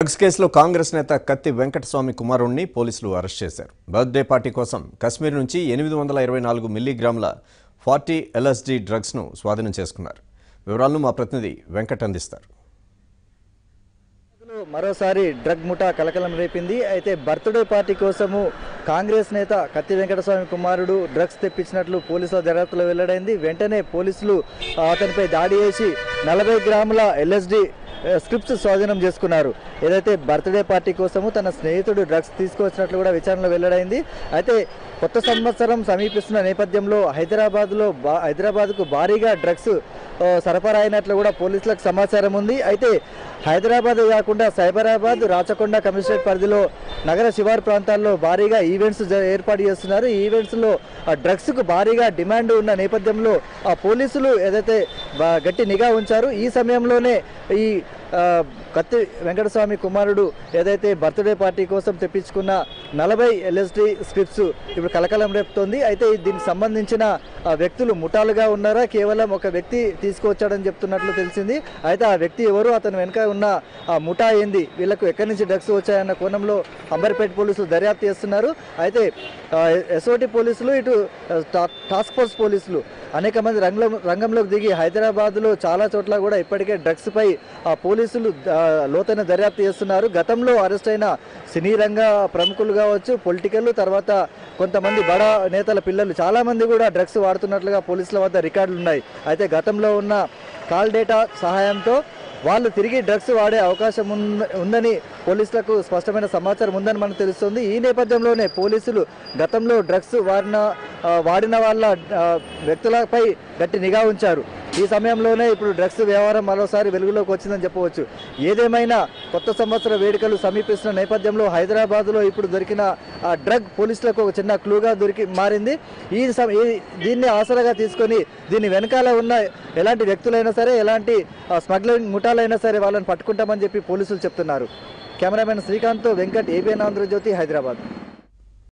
drugs కేసులో కాంగ్రెస్ నేత కత్తి వెంకటస్వామి కుమారుణ్ణి పోలీసులు అరెస్ట్ చేశారు బర్త్డే పార్టీ కోసం కశ్మీర్ నుంచి ఎనిమిది వందల ఇరవై నాలుగు మిల్లీగ్రాముల ఫార్టీ ఎల్ఎస్డి డ్రగ్స్ను స్వాధీనం చేసుకున్నారు వివరాలను మా ప్రతినిధి వెంకట్ అందిస్తారు లో మరోసారి డ్రగ్ ముఠా కలకలం రేపింది అయితే బర్త్డే పార్టీ కోసము కాంగ్రెస్ నేత కత్తి వెంకటస్వామి కుమారుడు డ్రగ్స్ తెప్పించినట్లు పోలీసుల దర్యాప్తులో వెల్లడైంది వెంటనే పోలీసులు ఆ, అతనిపై దాడి చేసి నలభై గ్రాముల ఎల్ఎస్డి స్క్రిప్ట్స్ స్వాధీనం చేసుకున్నారు ఏదైతే బర్త్డే పార్టీ కోసము తన స్నేహితుడు డ్రగ్స్ తీసుకొచ్చినట్లు కూడా విచారణలో వెల్లడైంది అయితే కొత్త సంవత్సరం సమీపిస్తున్న నేపథ్యంలో హైదరాబాద్లో బా హైదరాబాద్కు భారీగా డ్రగ్స్ ఆ, సరఫరా అయినట్లు కూడా పోలీసులకు సమాచారం ఉంది అయితే హైదరాబాద్ కాకుండా సైబరాబాద్ రాచకొండ కమిషనరేట్ పరిధిలో నగర శివారు ప్రాంతాల్లో భారీగా ఈవెంట్స్ జ- ఏర్పాటు చేస్తున్నారు ఈ ఈవెంట్స్లో ఆ డ్రగ్స్కు భారీగా డిమాండ్ ఉన్న నేపథ్యంలో ఆ పోలీసులు ఏదైతే బా- గట్టి నిఘా ఉంచారు ఈ సమయంలోనే ఈ ఆ, కత్తి వెంకటస్వామి కుమారుడు ఏదైతే బర్త్డే పార్టీ కోసం తెప్పించుకున్న నలభై ఎల్ఎస్డి స్క్రిప్ట్స్ ఇప్పుడు కలకలం రేపుతోంది అయితే దీనికి సంబంధించిన ఆ వ్యక్తులు ముఠాలుగా ఉన్నారా కేవలం ఒక వ్యక్తి తీసుకువచ్చాడని చెప్తున్నట్లు తెలిసింది అయితే ఆ వ్యక్తి ఎవరు అతను వెనక ఉన్న ఆ ముఠా ఏంది వీళ్ళకు ఎక్కడి నుంచి డ్రగ్స్ వచ్చాయన్న కోణంలో అంబర్పేట పోలీసులు దర్యాప్తు చేస్తున్నారు అయితే ఎస్ఓటి పోలీసులు ఇటు ఆ, టా- టాస్క్ ఫోర్స్ పోలీసులు అనేక మంది రంగంలో రంగంలోకి దిగి హైదరాబాద్లో చాలా చోట్ల కూడా ఇప్పటికే డ్రగ్స్ పై ఆ పోలీసులు ఆ, లోతైన దర్యాప్తు చేస్తున్నారు గతంలో అరెస్ట్ అయిన సినీ రంగ ప్రముఖులు కావచ్చు పొలిటికల్ తర్వాత కొంతమంది బడా నేతల పిల్లలు చాలా మంది కూడా డ్రగ్స్ వాడుతున్నట్లుగా పోలీసుల వద్ద రికార్డులు ఉన్నాయి అయితే గతంలో ఉన్న కాల్ డేటా సహాయంతో వాళ్ళు తిరిగి డ్రగ్స్ వాడే అవకాశం ఉంద- ఉందని పోలీసులకు స్పష్టమైన సమాచారం ఉందని మనకు తెలుస్తుంది ఈ నేపథ్యంలోనే పోలీసులు గతంలో డ్రగ్స్ వాడిన ఆ, వాడిన వాళ్ళ ఆ, వ్యక్తులపై గట్టి నిఘా ఉంచారు ఈ సమయంలోనే ఇప్పుడు డ్రగ్స్ వ్యవహారం మరోసారి వెలుగులోకి వచ్చిందని చెప్పవచ్చు ఏదేమైనా కొత్త సంవత్సర వేడుకలు సమీపిస్తున్న నేపథ్యంలో హైదరాబాద్లో ఇప్పుడు దొరికిన ఆ డ్రగ్ పోలీసులకు ఒక చిన్న క్లూగా దొరికి మారింది ఈ సమ- ఈ- దీన్ని ఆసరాగా తీసుకొని దీని వెనకాల ఉన్న ఎలాంటి వ్యక్తులైనా సరే ఎలాంటి ఆ, స్మగ్లింగ్ ముఠాలైనా సరే వాళ్ళని పట్టుకుంటామని చెప్పి పోలీసులు చెప్తున్నారు కెమెరామెన్ శ్రీకాంత్ వెంకట్ ఏబిఎన్ ఆంధ్రజ్యోతి హైదరాబాద్